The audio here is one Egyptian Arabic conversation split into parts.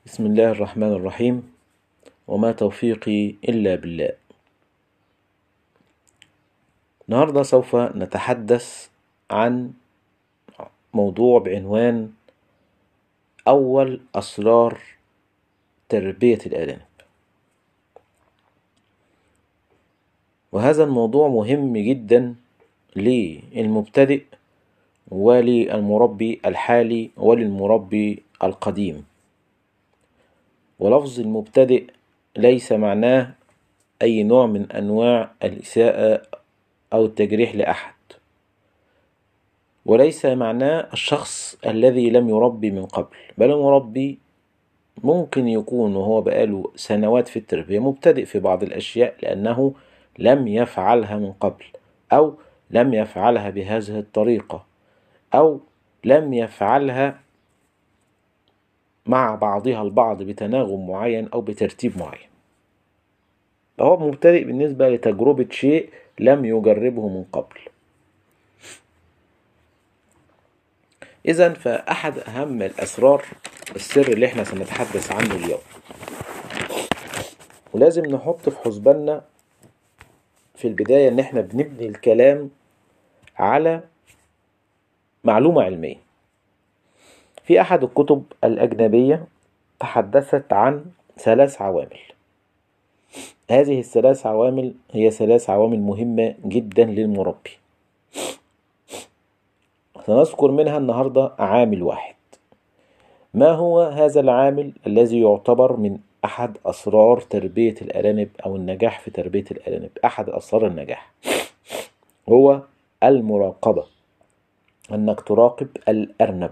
بسم الله الرحمن الرحيم وما توفيقي إلا بالله النهاردة سوف نتحدث عن موضوع بعنوان أول أسرار تربية الأرانب وهذا الموضوع مهم جدا للمبتدئ وللمربي الحالي وللمربي القديم ولفظ المبتدئ ليس معناه أي نوع من أنواع الإساءة أو التجريح لأحد وليس معناه الشخص الذي لم يربي من قبل بل المربي ممكن يكون وهو بقاله سنوات في التربية مبتدئ في بعض الأشياء لأنه لم يفعلها من قبل أو لم يفعلها بهذه الطريقة أو لم يفعلها مع بعضها البعض بتناغم معين أو بترتيب معين فهو مبتدئ بالنسبة لتجربة شيء لم يجربه من قبل إذا فأحد أهم الأسرار السر اللي احنا سنتحدث عنه اليوم ولازم نحط في حسباننا في البداية إن احنا بنبني الكلام على معلومة علمية في أحد الكتب الأجنبية تحدثت عن ثلاث عوامل هذه الثلاث عوامل هي ثلاث عوامل مهمة جدا للمربي سنذكر منها النهاردة عامل واحد ما هو هذا العامل الذي يعتبر من أحد أسرار تربية الأرانب أو النجاح في تربية الأرانب أحد أسرار النجاح هو المراقبة أنك تراقب الأرنب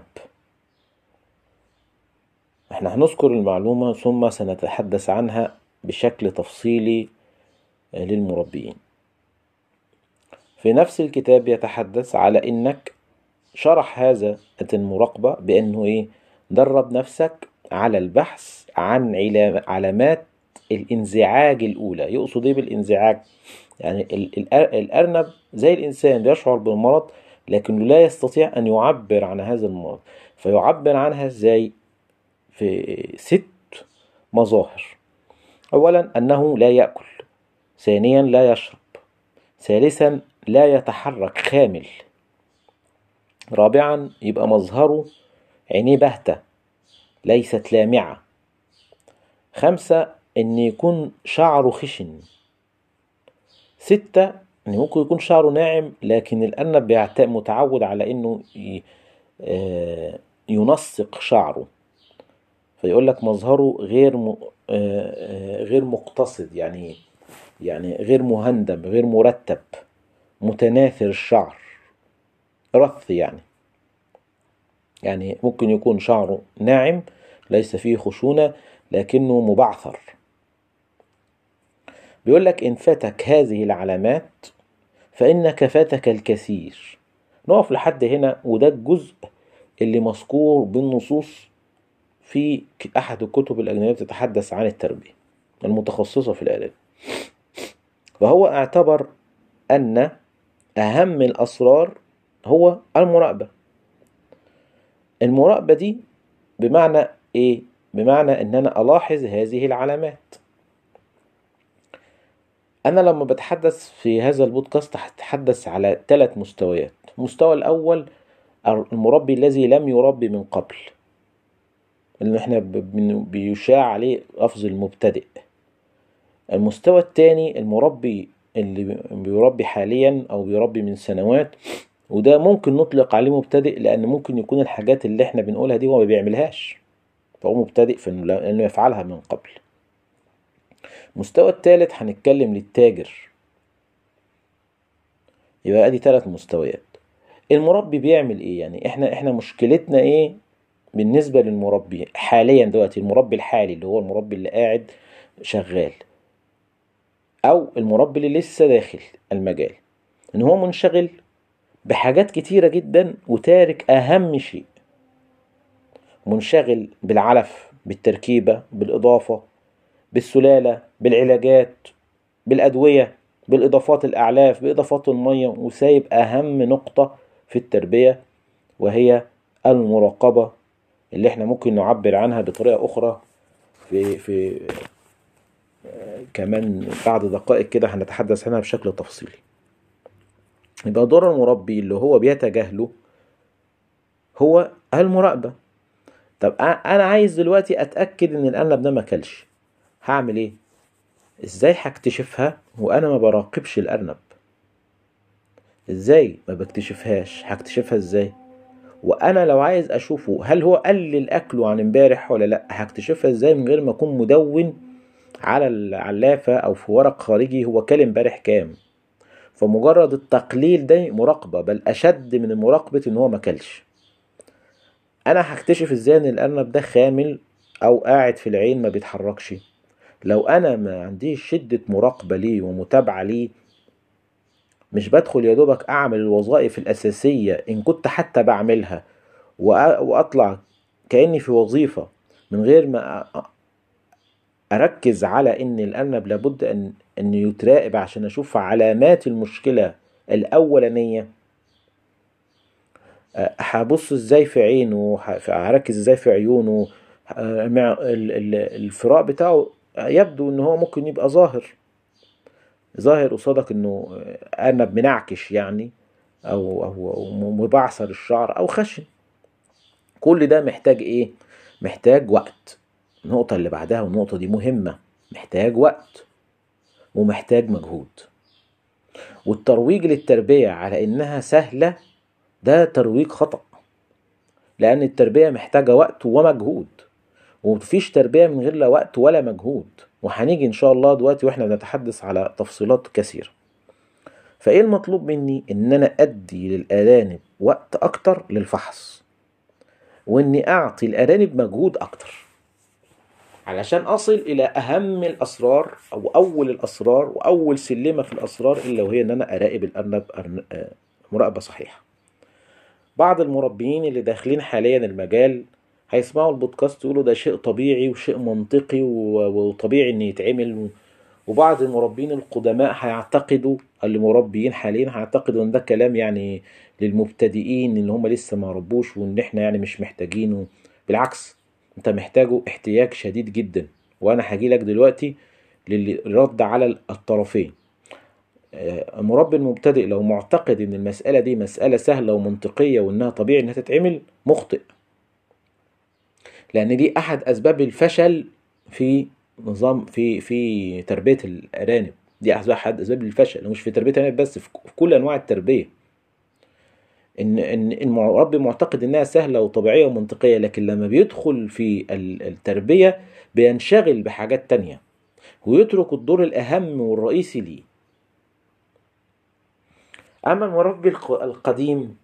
احنا هنذكر المعلومة ثم سنتحدث عنها بشكل تفصيلي للمربيين في نفس الكتاب يتحدث على انك شرح هذا المراقبة بانه ايه درب نفسك على البحث عن علامات الانزعاج الاولى يقصد ايه بالانزعاج يعني الارنب زي الانسان بيشعر بالمرض لكنه لا يستطيع ان يعبر عن هذا المرض فيعبر عنها ازاي في ست مظاهر أولا أنه لا يأكل ثانيا لا يشرب ثالثا لا يتحرك خامل رابعا يبقى مظهره عينيه باهتة ليست لامعة خمسة إن يكون شعره خشن ستة إن ممكن يكون شعره ناعم لكن الأرنب متعود على إنه ينسق شعره فيقول لك مظهره غير م... غير مقتصد يعني يعني غير مهندم غير مرتب متناثر الشعر رث يعني يعني ممكن يكون شعره ناعم ليس فيه خشونة لكنه مبعثر بيقول لك إن فاتك هذه العلامات فإنك فاتك الكثير نقف لحد هنا وده الجزء اللي مذكور بالنصوص في أحد الكتب الأجنبية بتتحدث عن التربية المتخصصة في الآداب فهو اعتبر أن أهم الأسرار هو المراقبة المراقبة دي بمعنى إيه؟ بمعنى إن أنا ألاحظ هذه العلامات أنا لما بتحدث في هذا البودكاست هتحدث على ثلاث مستويات المستوى الأول المربي الذي لم يربي من قبل اللي احنا بيشاع عليه لفظ المبتدئ المستوى الثاني المربي اللي بيربي حاليا او بيربي من سنوات وده ممكن نطلق عليه مبتدئ لان ممكن يكون الحاجات اللي احنا بنقولها دي هو ما بيعملهاش فهو مبتدئ في انه يفعلها من قبل المستوى الثالث هنتكلم للتاجر يبقى ادي ثلاث مستويات المربي بيعمل ايه يعني احنا احنا مشكلتنا ايه بالنسبة للمربي حاليا دلوقتي المربي الحالي اللي هو المربي اللي قاعد شغال أو المربي اللي لسه داخل المجال إن هو منشغل بحاجات كتيرة جدا وتارك أهم شيء منشغل بالعلف بالتركيبة بالإضافة بالسلالة بالعلاجات بالأدوية بالإضافات الأعلاف بإضافات المية وسايب أهم نقطة في التربية وهي المراقبة اللي احنا ممكن نعبر عنها بطريقة أخرى في في كمان بعد دقائق كده هنتحدث عنها بشكل تفصيلي يبقى دور المربي اللي هو بيتجاهله هو المراقبة طب انا عايز دلوقتي اتأكد ان الارنب ده ما كلش هعمل ايه ازاي هكتشفها وانا ما براقبش الارنب ازاي ما بكتشفهاش هكتشفها ازاي وانا لو عايز اشوفه هل هو قلل اكله عن امبارح ولا لا هكتشفها ازاي من غير ما اكون مدون على العلافة او في ورق خارجي هو كل امبارح كام فمجرد التقليل ده مراقبة بل اشد من مراقبة ان هو ما كلش انا هكتشف ازاي ان الارنب ده خامل او قاعد في العين ما بيتحركش لو انا ما عنديش شدة مراقبة ليه ومتابعة ليه مش بدخل يا دوبك اعمل الوظائف الاساسية ان كنت حتى بعملها واطلع كأني في وظيفة من غير ما اركز على ان الارنب لابد ان انه يتراقب عشان اشوف علامات المشكلة الاولانية هبص ازاي في عينه هركز ازاي في عيونه الفراق بتاعه يبدو ان هو ممكن يبقى ظاهر ظاهر قصادك انه ارنب منعكش يعني او او مبعثر الشعر او خشن كل ده محتاج ايه محتاج وقت النقطة اللي بعدها والنقطة دي مهمة محتاج وقت ومحتاج مجهود والترويج للتربية على انها سهلة ده ترويج خطأ لان التربية محتاجة وقت ومجهود ومفيش تربية من غير لا وقت ولا مجهود وهنيجي ان شاء الله دلوقتي واحنا بنتحدث على تفصيلات كثيرة فايه المطلوب مني ان انا ادي للارانب وقت اكتر للفحص واني اعطي الارانب مجهود اكتر علشان اصل الى اهم الاسرار او اول الاسرار واول سلمة في الاسرار الا وهي ان انا اراقب الارنب مراقبة صحيحة بعض المربيين اللي داخلين حاليا المجال هيسمعوا البودكاست يقولوا ده شيء طبيعي وشيء منطقي وطبيعي ان يتعمل وبعض المربين القدماء هيعتقدوا اللي مربيين حاليا هيعتقدوا ان ده كلام يعني للمبتدئين اللي هم لسه ما ربوش وان احنا يعني مش محتاجينه بالعكس انت محتاجه احتياج شديد جدا وانا هاجي لك دلوقتي للرد على الطرفين المربي المبتدئ لو معتقد ان المسألة دي مسألة سهلة ومنطقية وانها طبيعي انها تتعمل مخطئ لان دي احد اسباب الفشل في نظام في في تربيه الارانب دي احد اسباب الفشل مش في تربيه الارانب بس في كل انواع التربيه ان ان المربي معتقد انها سهله وطبيعيه ومنطقيه لكن لما بيدخل في التربيه بينشغل بحاجات تانية ويترك الدور الاهم والرئيسي ليه اما المربي القديم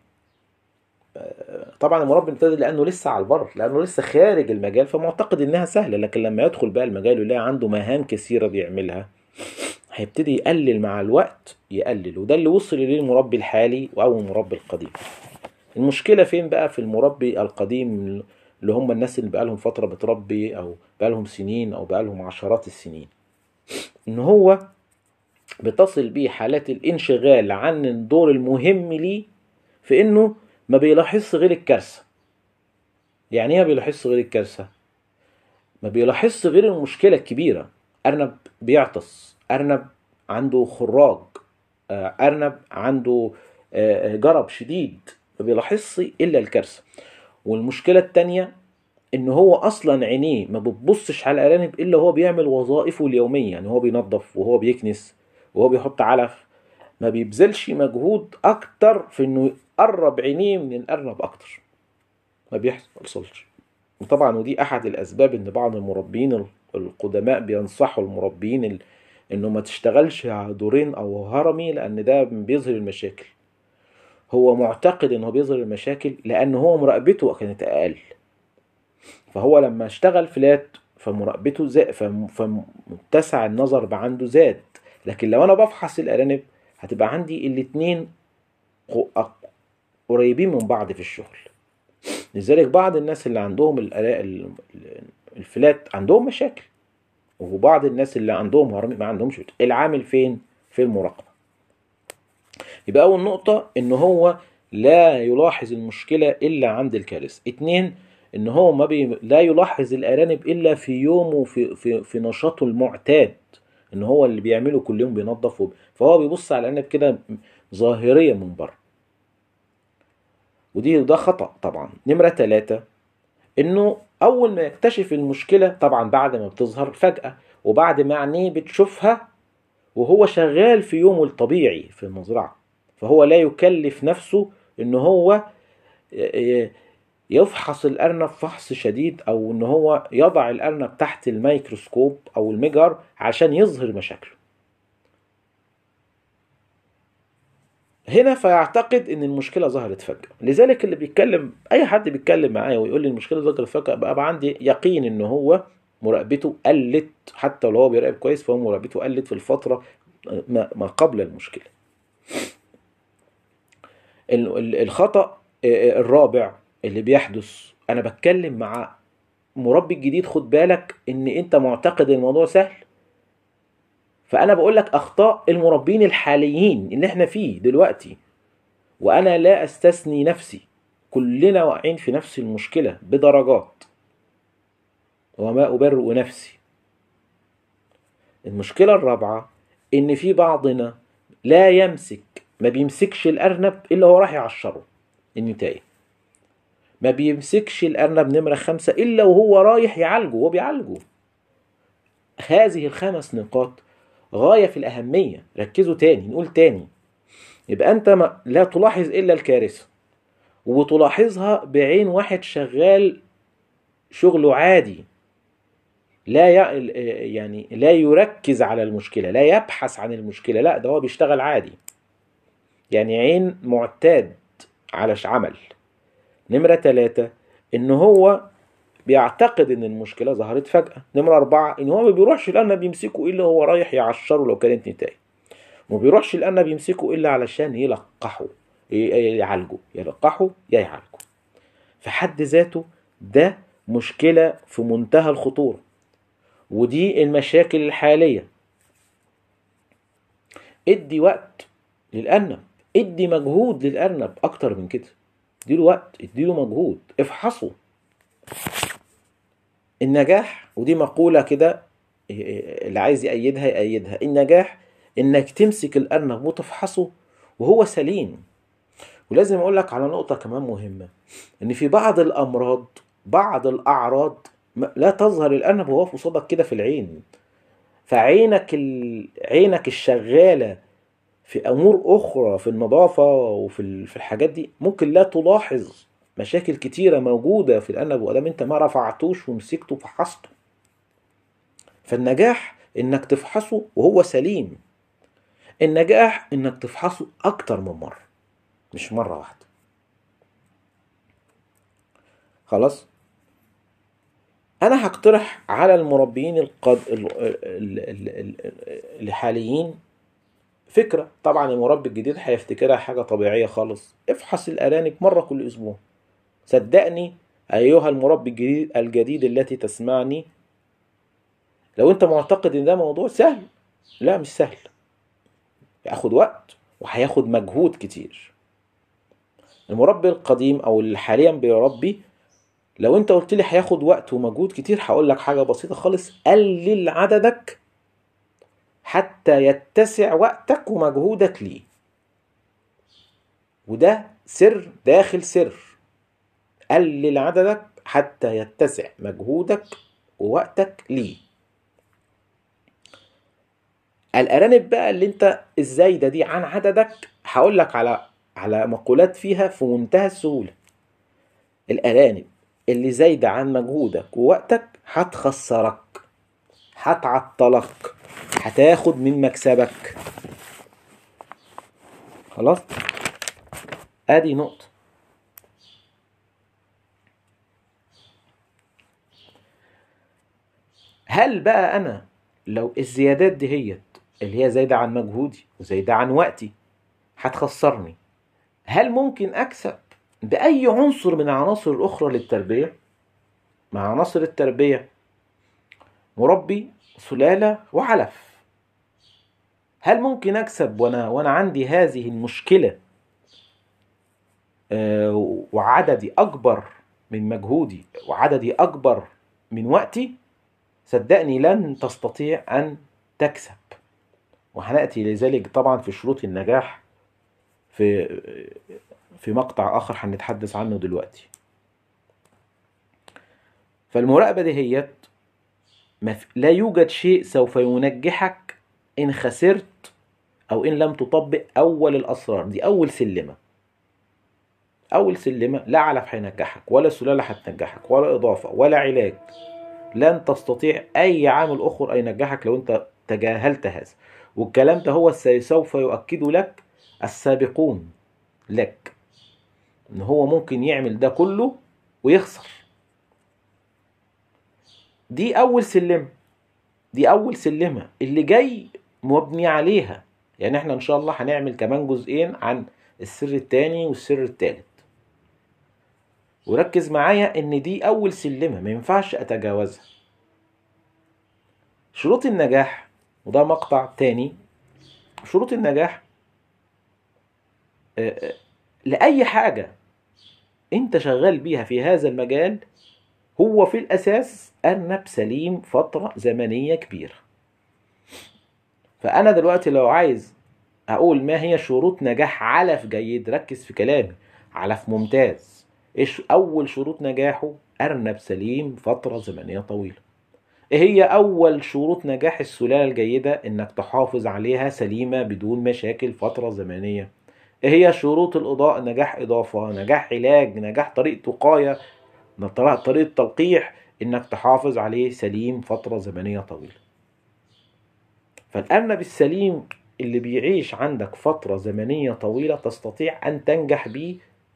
طبعا المربي المبتدئ لانه لسه على البر لانه لسه خارج المجال فمعتقد انها سهله لكن لما يدخل بقى المجال ويلاقي عنده مهام كثيره بيعملها هيبتدي يقلل مع الوقت يقلل وده اللي وصل اليه المربي الحالي او المربي القديم المشكله فين بقى في المربي القديم اللي هم الناس اللي بقالهم فتره بتربي او بقالهم سنين او بقالهم عشرات السنين ان هو بتصل بيه حالات الانشغال عن الدور المهم ليه في انه ما بيلاحظش غير الكارثة يعني ايه ما بيلاحظش غير الكارثة ما بيلاحظش غير المشكلة الكبيرة أرنب بيعطس أرنب عنده خراج أرنب عنده جرب شديد ما بيلاحظش إلا الكارثة والمشكلة التانية إن هو أصلا عينيه ما بتبصش على الأرانب إلا هو بيعمل وظائفه اليومية يعني هو بينظف وهو بيكنس وهو بيحط علف ما بيبذلش مجهود أكتر في إنه قرب عينيه من الارنب اكتر ما بيحصلش وطبعا ودي احد الاسباب ان بعض المربين القدماء بينصحوا المربين ال... انه ما تشتغلش على دورين او هرمي لان ده بيظهر المشاكل هو معتقد انه بيظهر المشاكل لان هو مراقبته كانت اقل فهو لما اشتغل فلات فمراقبته زاد فمتسع النظر بقى عنده زاد لكن لو انا بفحص الارانب هتبقى عندي الاتنين قريبين من بعض في الشغل لذلك بعض الناس اللي عندهم الفلات عندهم مشاكل وبعض الناس اللي عندهم هرمي ما عندهمش العامل فين في المراقبة يبقى أول نقطة إن هو لا يلاحظ المشكلة إلا عند الكارثة اتنين ان هو ما بي لا يلاحظ الارانب الا في يومه في في في نشاطه المعتاد ان هو اللي بيعمله كل يوم بينظف وب- فهو بيبص على الارنب كده ظاهريا من بره ودي ده خطأ طبعا نمرة ثلاثة انه اول ما يكتشف المشكلة طبعا بعد ما بتظهر فجأة وبعد ما عينيه بتشوفها وهو شغال في يومه الطبيعي في المزرعة فهو لا يكلف نفسه ان هو ي- يفحص الارنب فحص شديد او ان هو يضع الارنب تحت الميكروسكوب او المجر عشان يظهر مشاكله هنا فيعتقد ان المشكله ظهرت فجاه لذلك اللي بيتكلم اي حد بيتكلم معايا ويقول لي المشكله ظهرت فجاه بقى, بقى عندي يقين ان هو مراقبته قلت حتى لو هو بيراقب كويس فهو مراقبته قلت في الفتره ما ما قبل المشكله ال- ال- الخطأ آه، الرابع اللي بيحدث انا بتكلم مع مربي جديد خد بالك ان انت معتقد الموضوع سهل فانا بقول لك اخطاء المربين الحاليين اللي احنا فيه دلوقتي وانا لا استثني نفسي كلنا واقعين في نفس المشكله بدرجات وما ابرئ نفسي المشكله الرابعه ان في بعضنا لا يمسك ما بيمسكش الارنب الا هو راح يعشره النتايه ما بيمسكش الارنب نمره خمسة الا وهو رايح يعالجه وهو بيعالجه هذه الخمس نقاط غاية في الأهمية ركزوا تاني نقول تاني يبقى أنت ما لا تلاحظ إلا الكارثة وتلاحظها بعين واحد شغال شغله عادي لا ي... يعني لا يركز على المشكلة لا يبحث عن المشكلة لا ده هو بيشتغل عادي يعني عين معتاد على عمل نمرة ثلاثة إن هو بيعتقد ان المشكله ظهرت فجاه نمره اربعه ان هو ما بيروحش الارنب يمسكه الا هو رايح يعشره لو كانت نتايه وما بيروحش الارنب يمسكه الا علشان يلقحه ي- يعالجه يلقحه يا يعالجه في حد ذاته ده مشكله في منتهى الخطوره ودي المشاكل الحاليه ادي وقت للارنب ادي مجهود للارنب اكتر من كده اديله وقت اديله مجهود افحصه النجاح ودي مقولة كده اللي عايز يأيدها يأيدها النجاح انك تمسك الارنب وتفحصه وهو سليم ولازم اقول لك على نقطة كمان مهمة ان في بعض الامراض بعض الاعراض ما- لا تظهر الارنب وهو في قصادك كده في العين فعينك ال... عينك الشغالة في امور اخرى في النظافة وفي ال- في الحاجات دي ممكن لا تلاحظ مشاكل كتيرة موجودة في الأرنب وأدام أنت ما رفعتوش ومسكته وفحصته فالنجاح إنك تفحصه وهو سليم النجاح إنك تفحصه أكتر من مرة مش مرة واحدة خلاص أنا هقترح على المربيين القد... ال... ال... ال... ال... الحاليين فكرة طبعا المربي الجديد هيفتكرها حاجة طبيعية خالص افحص الأرانب مرة كل أسبوع صدقني أيها المربي الجديد الجديد التي تسمعني لو أنت معتقد إن ده موضوع سهل لا مش سهل هياخد وقت وهياخد مجهود كتير المربي القديم أو اللي حاليا بيربي لو أنت قلت لي هياخد وقت ومجهود كتير هقول لك حاجة بسيطة خالص قلل عددك حتى يتسع وقتك ومجهودك ليه وده سر داخل سر قلل عددك حتى يتسع مجهودك ووقتك ليه الارانب بقى اللي انت الزايده دي عن عددك هقول لك على على مقولات فيها في منتهى السهوله الارانب اللي زايده عن مجهودك ووقتك هتخسرك هتعطلك هتاخد من مكسبك خلاص ادي نقطه هل بقى انا لو الزيادات دي هي اللي هي زايده عن مجهودي وزايده عن وقتي هتخسرني هل ممكن اكسب باي عنصر من العناصر الاخرى للتربيه مع عناصر التربيه مربي سلاله وعلف هل ممكن اكسب وانا وانا عندي هذه المشكله آه، وعددي اكبر من مجهودي وعددي أكبر من وقتي صدقني لن تستطيع أن تكسب وهنأتي لذلك طبعا في شروط النجاح في في مقطع آخر هنتحدث عنه دلوقتي فالمراقبة دهيت لا يوجد شيء سوف ينجحك إن خسرت أو إن لم تطبق أول الأسرار دي أول سلمة أول سلمة لا علف هينجحك ولا سلالة هتنجحك ولا إضافة ولا علاج لن تستطيع أي عامل أخر أن ينجحك لو أنت تجاهلت هذا والكلام ده هو سوف يؤكد لك السابقون لك ان هو ممكن يعمل ده كله ويخسر دي اول سلمه دي اول سلمه اللي جاي مبني عليها يعني احنا ان شاء الله هنعمل كمان جزئين عن السر التاني والسر التالت وركز معايا ان دي اول سلمه ما ينفعش اتجاوزها شروط النجاح وده مقطع تاني شروط النجاح لأي حاجة أنت شغال بيها في هذا المجال هو في الأساس أرنب سليم فترة زمنية كبيرة فأنا دلوقتي لو عايز أقول ما هي شروط نجاح علف جيد ركز في كلامي علف ممتاز إيش أول شروط نجاحه أرنب سليم فترة زمنية طويلة إيه هي أول شروط نجاح السلالة الجيدة إنك تحافظ عليها سليمة بدون مشاكل فترة زمنية إيه هي شروط الإضاءة نجاح إضافة نجاح علاج نجاح طريقة وقاية طريقة تلقيح إنك تحافظ عليه سليم فترة زمنية طويلة فالأرنب السليم اللي بيعيش عندك فترة زمنية طويلة تستطيع أن تنجح بيه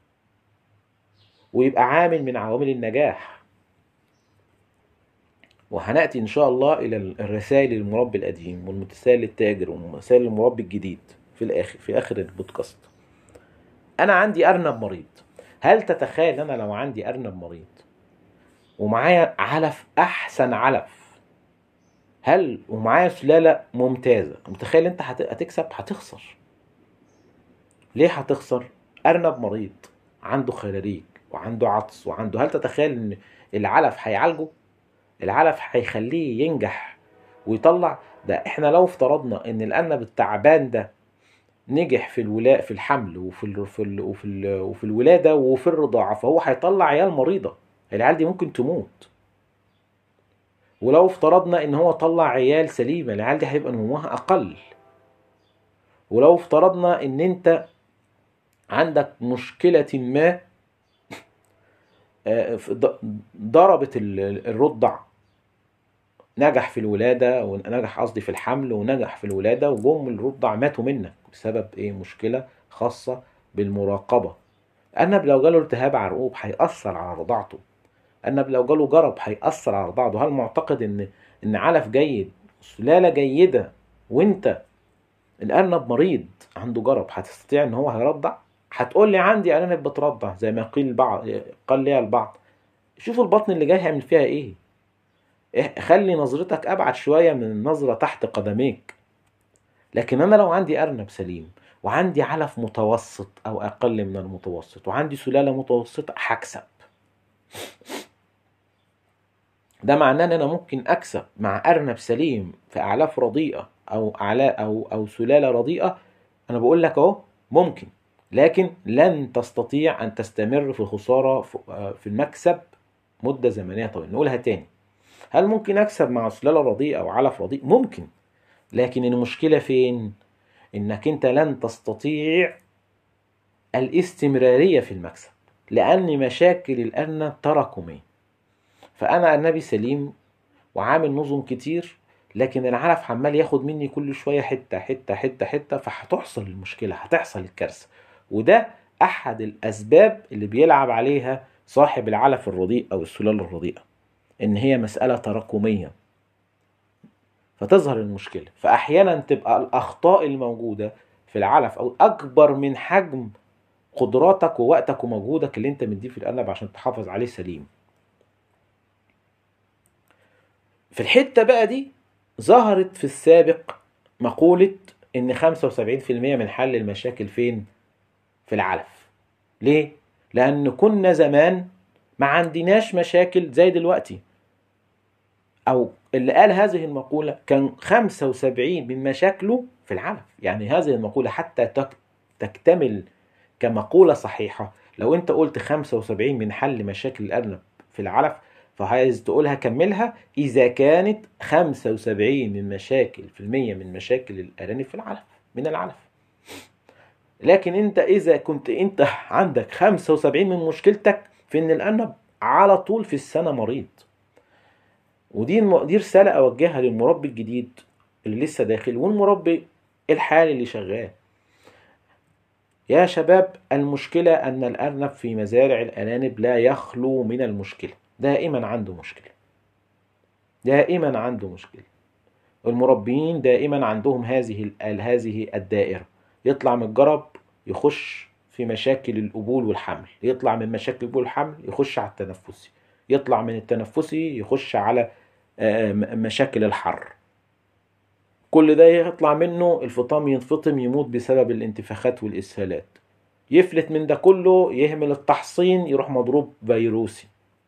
ويبقى عامل من عوامل النجاح وهنأتي إن شاء الله إلى الرسائل للمربي القديم والمتسائل للتاجر والرسائل للمربي الجديد في الآخر في آخر البودكاست أنا عندي أرنب مريض هل تتخيل أنا لو عندي أرنب مريض ومعايا علف أحسن علف هل ومعايا سلالة ممتازة متخيل أنت هتكسب هتخسر ليه هتخسر أرنب مريض عنده خلاريك وعنده عطس وعنده هل تتخيل ان العلف هيعالجه العلف هيخليه ينجح ويطلع ده احنا لو افترضنا ان الارنب التعبان ده نجح في الولاء في الحمل وفي ال وفي ال وفي, ال وفي الولاده وفي الرضاعه فهو هيطلع عيال مريضه العيال دي ممكن تموت ولو افترضنا ان هو طلع عيال سليمه العيال دي هيبقى نموها اقل ولو افترضنا ان انت عندك مشكله ما ضربت الرضع نجح في الولادة ونجح قصدي في الحمل ونجح في الولادة وجم الرضع ماتوا منك بسبب ايه مشكلة خاصة بالمراقبة النب لو جاله التهاب عرقوب هيأثر على رضاعته النب لو جاله جرب هيأثر على رضاعته هل معتقد ان ان علف جيد سلالة جيدة وانت الأرنب مريض عنده جرب هتستطيع ان هو هيرضع هتقول لي عندي ارانب بترضع زي ما قيل البعض قال لي البعض شوف البطن اللي جاي هيعمل فيها ايه خلي نظرتك ابعد شويه من النظره تحت قدميك لكن انا لو عندي ارنب سليم وعندي علف متوسط او اقل من المتوسط وعندي سلاله متوسطه هكسب ده معناه ان انا ممكن اكسب مع ارنب سليم في اعلاف رديئه او اعلاء او او سلاله رديئه انا بقول لك اهو ممكن لكن لن تستطيع أن تستمر في الخسارة في المكسب مدة زمنية طويلة نقولها تاني هل ممكن أكسب مع سلالة رديئة أو علف رديء ممكن لكن المشكلة فين إنك أنت لن تستطيع الاستمرارية في المكسب لأن مشاكل الأرنب تراكمية فأنا أرنبي سليم وعامل نظم كتير لكن العلف عمال ياخد مني كل شوية حتة حتة حتة حتة فهتحصل المشكلة هتحصل الكارثة وده احد الاسباب اللي بيلعب عليها صاحب العلف الرديء او السلاله الرديئه ان هي مساله تراكميه فتظهر المشكله فاحيانا تبقى الاخطاء الموجوده في العلف او اكبر من حجم قدراتك ووقتك ومجهودك اللي انت مديه في الارنب عشان تحافظ عليه سليم في الحته بقى دي ظهرت في السابق مقوله ان 75% من حل المشاكل فين في العلف ليه؟ لأن كنا زمان ما عندناش مشاكل زي دلوقتي أو اللي قال هذه المقولة كان 75 من مشاكله في العلف يعني هذه المقولة حتى تك- تكتمل كمقولة صحيحة لو انت قلت 75 من حل مشاكل الأرنب في العلف فعايز تقولها كملها إذا كانت 75 من مشاكل في المية من مشاكل الأرانب في العلف من العلف لكن انت إذا كنت انت عندك 75 من مشكلتك في ان الأرنب على طول في السنة مريض ودي الم- دي رسالة أوجهها للمربي الجديد اللي لسه داخل والمربي الحالي اللي شغال يا شباب المشكلة أن الأرنب في مزارع الأرانب لا يخلو من المشكلة دائما عنده مشكلة دائما عنده مشكلة المربيين دائما عندهم هذه ال- هذه الدائرة يطلع من الجرب يخش في مشاكل القبول والحمل يطلع من مشاكل القبول والحمل يخش على التنفسي يطلع من التنفسي يخش على آه، م- مشاكل الحر كل ده يطلع منه الفطام ينفطم يموت بسبب الانتفاخات والإسهالات يفلت من ده كله يهمل التحصين يروح مضروب فيروسي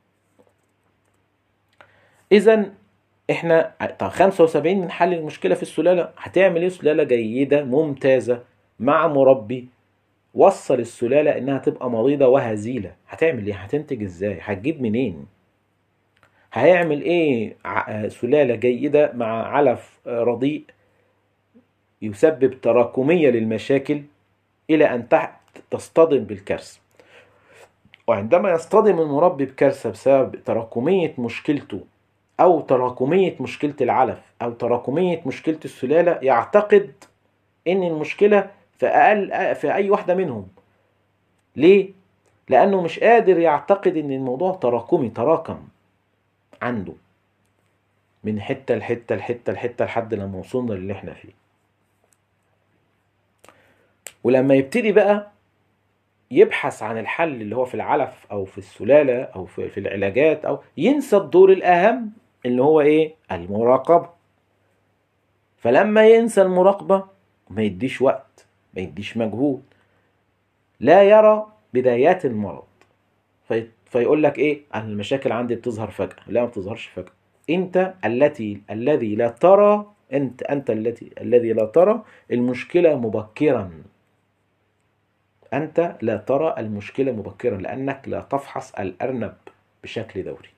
إذا احنا طب 75 من حل المشكلة في السلالة هتعمل ايه سلالة جيدة ممتازة مع مربي وصل السلالة انها تبقى مريضة وهزيلة هتعمل ايه هتنتج ازاي هتجيب منين هيعمل ايه ع- سلالة جيدة مع علف رديء يسبب تراكمية للمشاكل إلى أن تح- تصطدم بالكارثة وعندما يصطدم المربي بكارثة بسبب تراكمية مشكلته أو تراكمية مشكلة العلف أو تراكمية مشكلة السلالة يعتقد إن المشكلة في أقل في أي واحدة منهم ليه؟ لأنه مش قادر يعتقد إن الموضوع تراكمي تراكم عنده من حتة لحتة لحتة لحتة لحد لما وصلنا للي احنا فيه ولما يبتدي بقى يبحث عن الحل اللي هو في العلف او في السلالة او في, في العلاجات او ينسى الدور الاهم اللي هو ايه المراقبة فلما ينسى المراقبة ما يديش وقت ما يديش مجهود لا يرى بدايات المرض في فيقول لك ايه أنا المشاكل عندي بتظهر فجأة لا ما بتظهرش فجأة انت التي الذي لا ترى انت انت التي الذي لا ترى المشكلة مبكرا انت لا ترى المشكلة مبكرا لانك لا تفحص الارنب بشكل دوري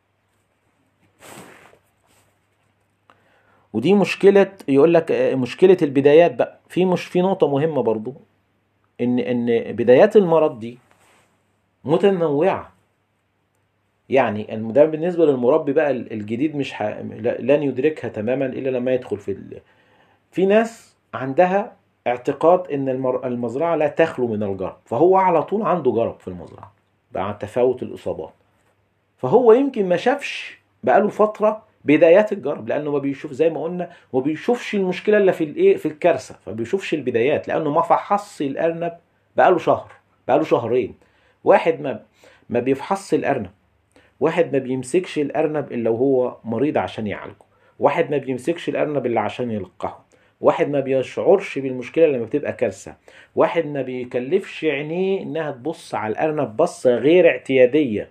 ودي مشكلة يقول لك آه، مشكلة البدايات بقى في مش في نقطة مهمة برضو ان ان بدايات المرض دي متنوعة يعني الم- ده بالنسبة للمربي بقى ال- الجديد مش ح... لا- لن يدركها تماما إلا لما يدخل في ال... في ناس عندها اعتقاد إن المر... المزرعة لا تخلو من الجرب فهو على طول عنده جرب في المزرعة مع تفاوت الإصابات فهو يمكن ما شافش بقاله فترة بدايات الجرب لأنه ما بيشوف زي ما قلنا ما بيشوفش المشكلة إلا في الإيه في الكارثة فما بيشوفش البدايات لأنه ما فحصش الأرنب بقاله شهر بقاله شهرين واحد ما ما بيفحصش الأرنب واحد ما بيمسكش الأرنب إلا وهو مريض عشان يعالجه واحد ما بيمسكش الأرنب إلا عشان يلقحه واحد ما بيشعرش بالمشكلة لما بتبقى كارثة واحد ما بيكلفش عينيه إنها تبص على الأرنب بصة غير اعتيادية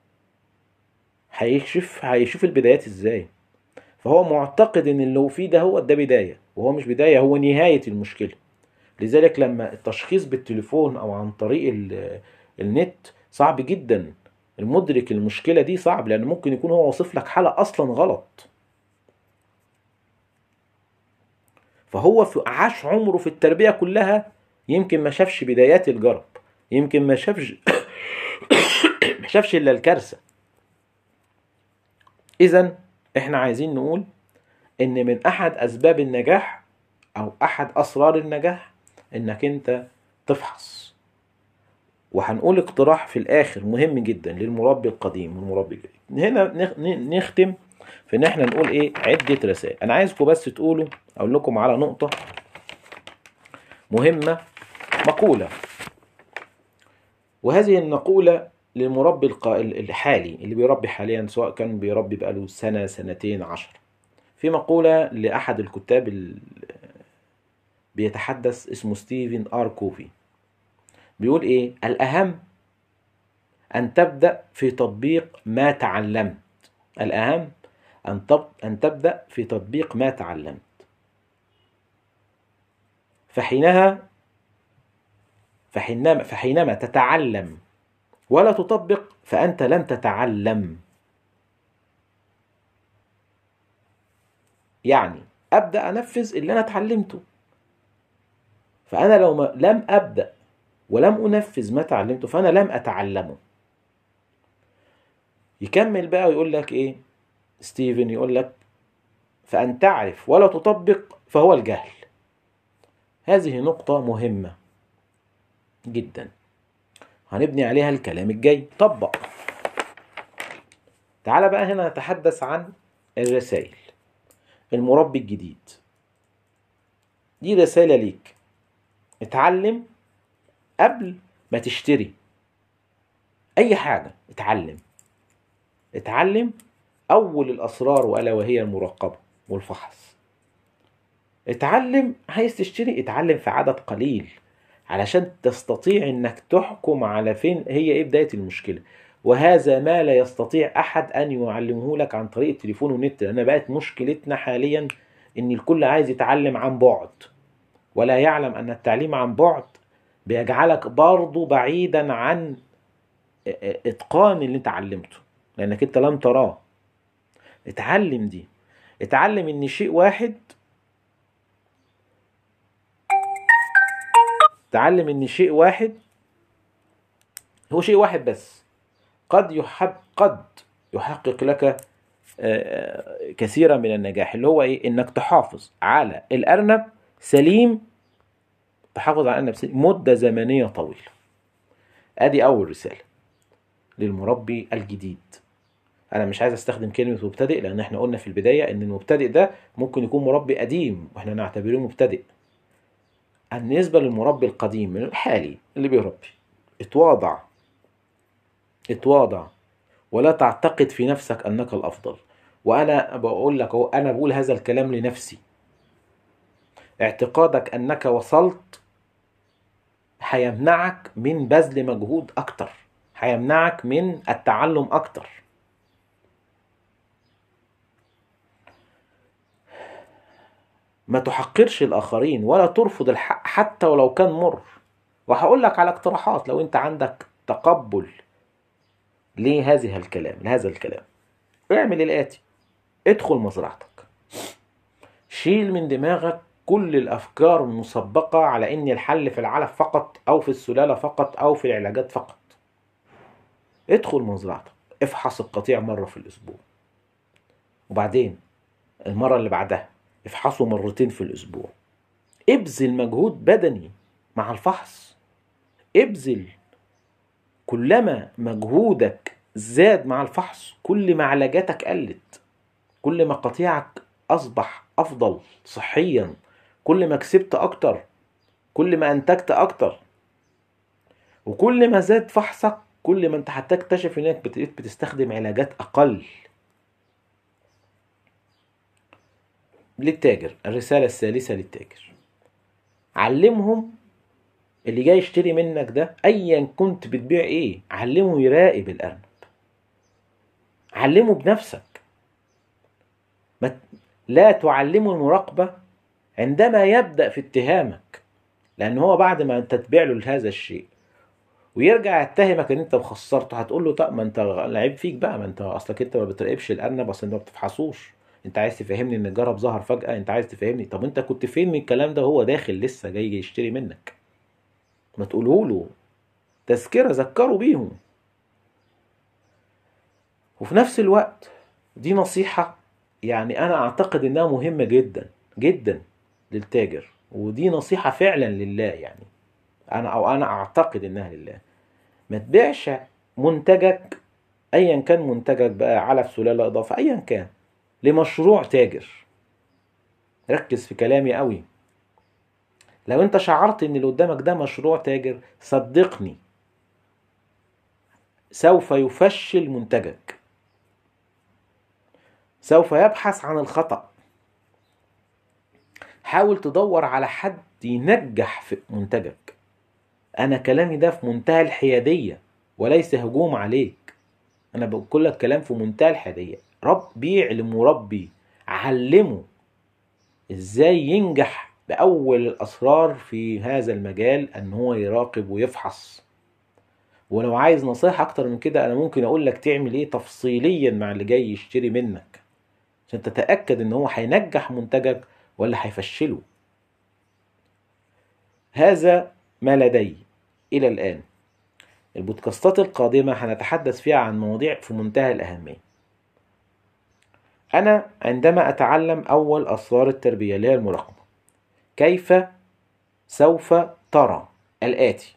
هيكشف هيشوف البدايات إزاي فهو معتقد إن اللي هو فيه ده هو ده بداية وهو مش بداية هو نهاية المشكلة لذلك لما التشخيص بالتليفون أو عن طريق ال- النت صعب جدا المدرك المشكلة دي صعب لأن ممكن يكون هو واصف لك حالة أصلا غلط فهو في عاش عمره في التربية كلها يمكن ما شافش بدايات الجرب يمكن ما شافش ما شافش إلا الكارثة إذا إحنا عايزين نقول إن من أحد أسباب النجاح أو أحد أسرار النجاح إنك أنت تفحص وهنقول اقتراح في الآخر مهم جدا للمربي القديم والمربي الجديد هنا نخ- ن- نختم في إن إحنا نقول إيه عدة رسائل أنا عايزكم بس تقولوا أقول لكم على نقطة مهمة مقولة وهذه المقولة للمربي القا- الحالي اللي بيربي حاليا سواء كان بيربي بقاله سنة سنتين عشر في مقولة لأحد الكتاب ال- بيتحدث اسمه ستيفن آر كوفي بيقول إيه الأهم أن تبدأ في تطبيق ما تعلمت الأهم أن أن تبدأ في تطبيق ما تعلمت فحينها فحينما, فحينما تتعلم ولا تطبق فأنت لم تتعلم يعني أبدأ أنفذ اللي أنا اتعلمته فأنا لو ما لم أبدأ ولم أنفذ ما تعلمته فأنا لم أتعلمه يكمل بقى ويقول لك إيه ستيفن يقول لك فأن تعرف ولا تطبق فهو الجهل هذه نقطة مهمة جدا هنبني عليها الكلام الجاي طبق تعال بقى هنا نتحدث عن الرسائل المربي الجديد دي رسالة ليك اتعلم قبل ما تشتري اي حاجة اتعلم اتعلم اول الاسرار والا وهي المراقبة والفحص اتعلم عايز تشتري اتعلم في عدد قليل علشان تستطيع انك تحكم على فين هي ايه بداية المشكلة وهذا ما لا يستطيع احد ان يعلمه لك عن طريق التليفون والنت لان بقت مشكلتنا حاليا ان الكل عايز يتعلم عن بعد ولا يعلم ان التعليم عن بعد بيجعلك برضه بعيدا عن اتقان اللي انت علمته لانك انت لم تراه اتعلم دي اتعلم ان شيء واحد تعلم ان شيء واحد هو شيء واحد بس قد يحب قد يحقق لك كثيرا من النجاح اللي هو ايه انك تحافظ على الارنب سليم تحافظ على الارنب سليم مده زمنيه طويله ادي اول رساله للمربي الجديد انا مش عايز استخدم كلمه مبتدئ لان احنا قلنا في البدايه ان المبتدئ ده ممكن يكون مربي قديم واحنا نعتبره مبتدئ بالنسبه للمربي القديم الحالي اللي بيربي اتواضع اتواضع ولا تعتقد في نفسك انك الافضل وانا بقول لك اهو انا بقول هذا الكلام لنفسي اعتقادك انك وصلت هيمنعك من بذل مجهود اكتر هيمنعك من التعلم اكتر ما تحقرش الاخرين ولا ترفض الحق حتى ولو كان مر وهقول لك على اقتراحات لو انت عندك تقبل لهذه الكلام لهذا الكلام اعمل الآتي ادخل مزرعتك شيل من دماغك كل الأفكار المسبقة على إن الحل في العلف فقط أو في السلالة فقط أو في العلاجات فقط ادخل مزرعتك افحص القطيع مرة في الأسبوع وبعدين المرة اللي بعدها افحصه مرتين في الأسبوع ابذل مجهود بدني مع الفحص ابذل كلما مجهودك زاد مع الفحص كل ما علاجاتك قلت كل ما قطيعك أصبح أفضل صحيا كل ما كسبت أكتر كل ما أنتجت أكتر وكل ما زاد فحصك كل ما أنت هتكتشف إنك بتستخدم علاجات أقل للتاجر الرسالة الثالثة للتاجر علمهم اللي جاي يشتري منك ده ايا كنت بتبيع ايه علمه يراقب الارنب علمه بنفسك ما لا تعلمه المراقبة عندما يبدأ في اتهامك لأن هو بعد ما أنت تبيع له هذا الشيء ويرجع يتهمك ان انت خسرته هتقول له طب ما انت لعيب فيك بقى ما انت اصلك انت ما بتراقبش الارنب اصل انت ما بتفحصوش انت عايز تفهمني ان الجرب ظهر فجأة انت عايز تفهمني طب انت كنت فين من الكلام ده وهو داخل لسه جاي يشتري منك ما تقوله له تذكرة ذكروا بيهم وفي نفس الوقت دي نصيحة يعني أنا أعتقد إنها مهمة جدا جدا للتاجر ودي نصيحة فعلا لله يعني أنا أو أنا أعتقد إنها لله ما تبيعش منتجك أيا كان منتجك بقى علف سلالة إضافة أيا كان لمشروع تاجر ركز في كلامي قوي لو انت شعرت ان اللي قدامك ده مشروع تاجر صدقني سوف يفشل منتجك سوف يبحث عن الخطأ حاول تدور على حد ينجح في منتجك انا كلامي ده في منتهى الحيادية وليس هجوم عليك انا بقول لك كلام في منتهى الحديه رب بيعلم مربي علمه ازاي ينجح باول الاسرار في هذا المجال ان هو يراقب ويفحص ولو عايز نصيحة اكتر من كده انا ممكن اقول لك تعمل ايه تفصيليا مع اللي جاي يشتري منك عشان تتأكد ان هو هينجح منتجك ولا هيفشله هذا ما لدي الى الان البودكاستات القادمة هنتحدث فيها عن مواضيع في منتهى الأهمية أنا عندما أتعلم أول أسرار التربية اللي هي المراقبة كيف سوف ترى الآتي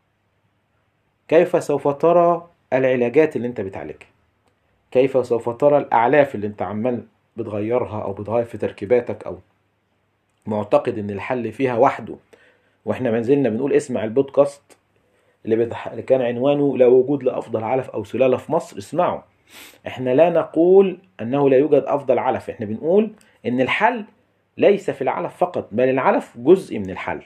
كيف سوف ترى العلاجات اللي انت بتعالجها كيف سوف ترى الأعلاف اللي انت عمال بتغيرها أو بتغير في تركيباتك أو معتقد إن الحل فيها وحده واحنا ما زلنا بنقول اسمع البودكاست اللي, بتح... اللي كان عنوانه لا وجود لأفضل علف أو سلالة في مصر اسمعوا احنا لا نقول أنه لا يوجد أفضل علف احنا بنقول إن الحل ليس في العلف فقط بل العلف جزء من الحل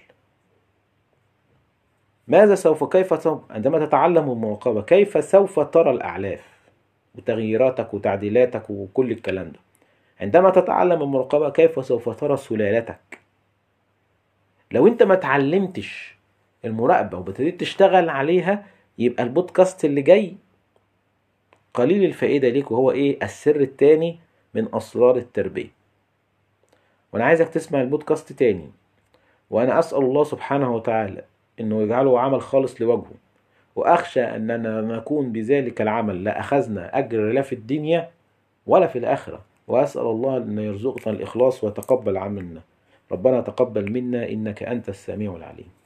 ماذا سوف كيف سوف عندما تتعلم المراقبة كيف سوف ترى الأعلاف وتغييراتك وتعديلاتك وكل الكلام ده عندما تتعلم المراقبة كيف سوف ترى سلالتك لو انت ما تعلمتش المراقبة وابتديت تشتغل عليها يبقى البودكاست اللي جاي قليل الفائدة ليك وهو ايه السر التاني من أسرار التربية وانا عايزك تسمع البودكاست تاني وانا أسأل الله سبحانه وتعالى انه يجعله عمل خالص لوجهه واخشى اننا نكون بذلك العمل لا اخذنا اجر لا في الدنيا ولا في الاخره واسال الله ان يرزقنا الاخلاص ويتقبل عملنا ربنا تقبل منا انك انت السميع العليم